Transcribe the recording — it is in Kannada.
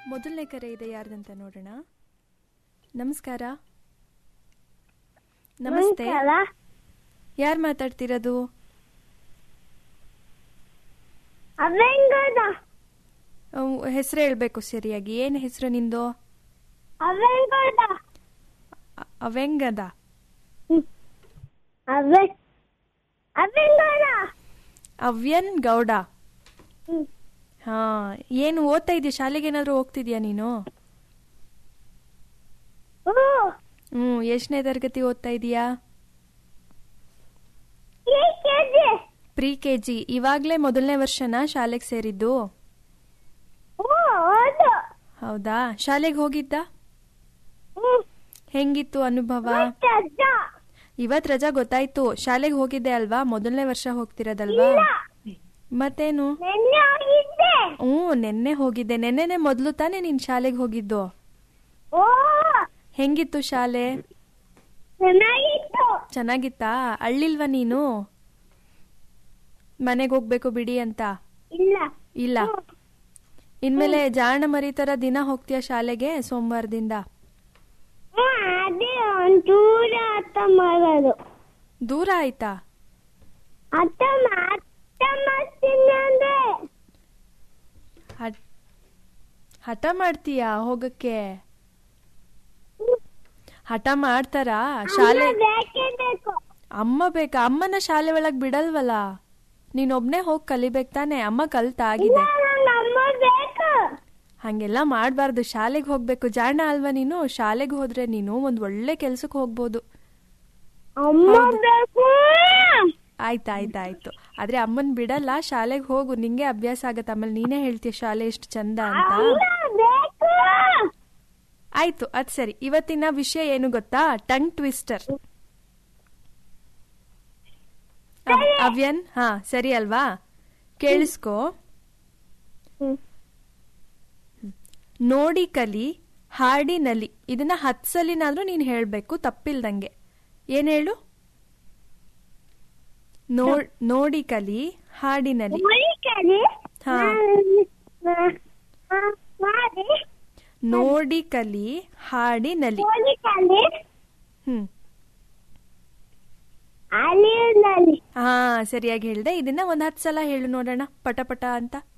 ಮೊದಲನೇ ಕರೆ ಇದೆ ಯಾರ್ದಂತ ನೋಡೋಣ ನಮಸ್ಕಾರ ನಮಸ್ತೆ ನಮಸ್ಕಾರ ಯಾರು ಮಾತಾಡ್ತಿರೋದು ಅವೆಂಗದ ಹೆಸರು ಹೇಳ್ಬೇಕು ಸರಿಯಾಗಿ ಏನು ಹೆಸರು ನಿಂದು ಅವೆಂಗದ ಅ- ಅವೆಂಗದ ಅವೆ ಅವೆಂಗದ ಅವ್ಯನ್ ಗೌಡ ಹ್ಮ್. ಹಾ ಏನು ಓದ್ತಾ ಇದೆಯಾ ಶಾಲೆಗೆ ಏನಾದ್ರು ಹೋಗ್ತಿದ್ಯಾ ನೀನು ಹ್ಞೂ ಹ್ಮ್ ಎಷ್ಟನೇ ತರಗತಿ ಓದ್ತಾ ಇದೀಯಾ ಈ ಕೆಜಿ ಪ್ರಿ ಕೆ ಜಿ ಇವಾಗ್ಲೇ ಮೊದಲನೇ ವರ್ಷನಾ ಶಾಲೆಗೆ ಸೇರಿದ್ದು ಹ್ಞೂ ಹೌದು ಹೌದಾ ಶಾಲೆಗೆ ಹೋಗಿದ್ದ ಹ್ಞೂ ಹೆಂಗಿತ್ತು ಅನುಭವ ಮತ್ತೆ ಅಜ್ಜ ಇವತ್ ರಜಾ ಗೊತ್ತಾಯ್ತು ಶಾಲೆಗೆ ಹೋಗಿದ್ದೆ ಅಲ್ವಾ ಮೊದಲನೇ ವರ್ಷ ಹೋಗ್ತಿರೋದಲ್ವಾ ಇಲ್ಲ ಮತ್ತೇನು ನೆನ್ನೆ ಹೋಗಿದ್ದೆ ಹ್ಞೂ ನೆನ್ನೆ ಹೋಗಿದ್ದೆ ನೆನ್ನೆನೆ ಮೊದಲು ತಾನೇ ನೀನ್ ಶಾಲೆಗೆ ಹೋಗಿದ್ದು ಓ ಹೆಂಗಿತ್ತು ಶಾಲೆ ಚೆನ್ನಾಗಿತ್ತು ಚೆನ್ನಾಗಿತ್ತಾ ಅಳ್ಳಿಲ್ವಾ ನೀನು ಮನೆಗೆ ಹೋಗ್ಬೇಕು ಬಿಡಿ ಅಂತ ಇಲ್ಲ ಇಲ್ಲ ಇನ್ಮೇಲೆ ಜಾಣ ಮರಿತರ ದಿನ ಹೋಗ್ತೀಯ ಶಾಲೆಗೆ ಸೋಮವಾರದಿಂದ ಹ್ಞೂ ಅದೇ ಒಂಚೂರ ಅರ್ಥ ಮಾಡೋದು ದೂರ ಆಯ್ತಾ ಅರ್ಥ ಅರ್ಥ ಮಾಡ್ತೀನಿ ಅಂದ್ರೆ ಹಟ್- ಹಠ ಮಾಡ್ತೀಯಾ ಹೋಗಕ್ಕೆ ಹಠ ಮಾಡ್ತಾರಾ ಶಾಲೆ ಅಮ್ಮ ಬೇಕೇ ಬೇಕು ಅಮ್ಮ ಬೇಕಾ ಅಮ್ಮನ ಶಾಲೆ ಒಳಗ್ ಬಿಡಲ್ವಲ್ಲ ನೀನೊಬ್ನೇ ಹೋಗಿ ಕಲಿಬೇಕು ತಾನೆ ಅಮ್ಮ ಕಲ್ತಾಗಿದೆ ಇಲ್ಲ, ನಂಗ್ ಅಮ್ಮ ಬೇಕು ಹಂಗೆಲ್ಲ ಮಾಡಬಾರ್ದು ಶಾಲೆಗೆ ಹೋಗ್ಬೇಕು ಜಾಣ ಅಲ್ವಾ ನೀನು ಶಾಲೆಗೆ ಹೋದ್ರೆ ನೀನು ಒಂದ್ ಒಳ್ಳೆ ಕೆಲ್ಸಕ್ಕೆ ಹೋಗ್ಬೋದು ಅಮ್ಮ ಹೌದು. ಬೇಕು ಆಯ್ತು ಆಯ್ತು ಆಯ್ತು ಆದ್ರೆ ಅಮ್ಮನ್ ಬಿಡಲ್ಲ ಶಾಲೆಗೆ ಹೋಗು ನಿಂಗೆ ಅಭ್ಯಾಸ ಆಗತ್ತೆ ಆಮೇಲೆ ನೀನೇ ಹೇಳ್ತೀಯ ಶಾಲೆ ಎಷ್ಟು ಚಂದ ಅಂತ ಅಮ್ಮ ಬೇಕು ಆಯ್ತು ಅದ್ ಸರಿ ಇವತ್ತಿನ ವಿಷಯ ಏನು ಗೊತ್ತಾ ಟಂಗ್ ಟ್ವಿಸ್ಟರ್ ಅವ್- ಅವ್ಯನ್ ಹಾ ಸರಿ ಅಲ್ವಾ ಕೇಳಿಸ್ಕೋ ಹ್ಮ್. ನೋಡಿ ಕಲಿ ಹಾಡಿ ನಲಿ ಇದನ್ನ ಹತ್ ಸಲಿನಾದ್ರೂ ನೀನ್ ಹೇಳ್ಬೇಕು ತಪ್ಪಿಲ್ದಂಗೆ ಏನ್ ಹೇಳು ನೋ- ನೋಡಿ ಕಲಿ ಹಾಡಿ ನಲಿ ಹೋಲಿಕಲಿ ಹಾ. ಮಾಡಿ ನೋಡಿ ಕಲಿ ಹಾಡಿ ನಲಿ ಹೋಲಿಕಲಿ ಹ್ಮ್ ಅಲಿಯಲ್ಲಿ ಹಾ ಸರಿಯಾಗಿ ಹೇಳ್ದೆ ಇದನ್ನ ಒಂದ್ ಹತ್ ಸಲ ಹೇಳು ನೋಡೋಣ ಪಟ ಪಟ ಅಂತ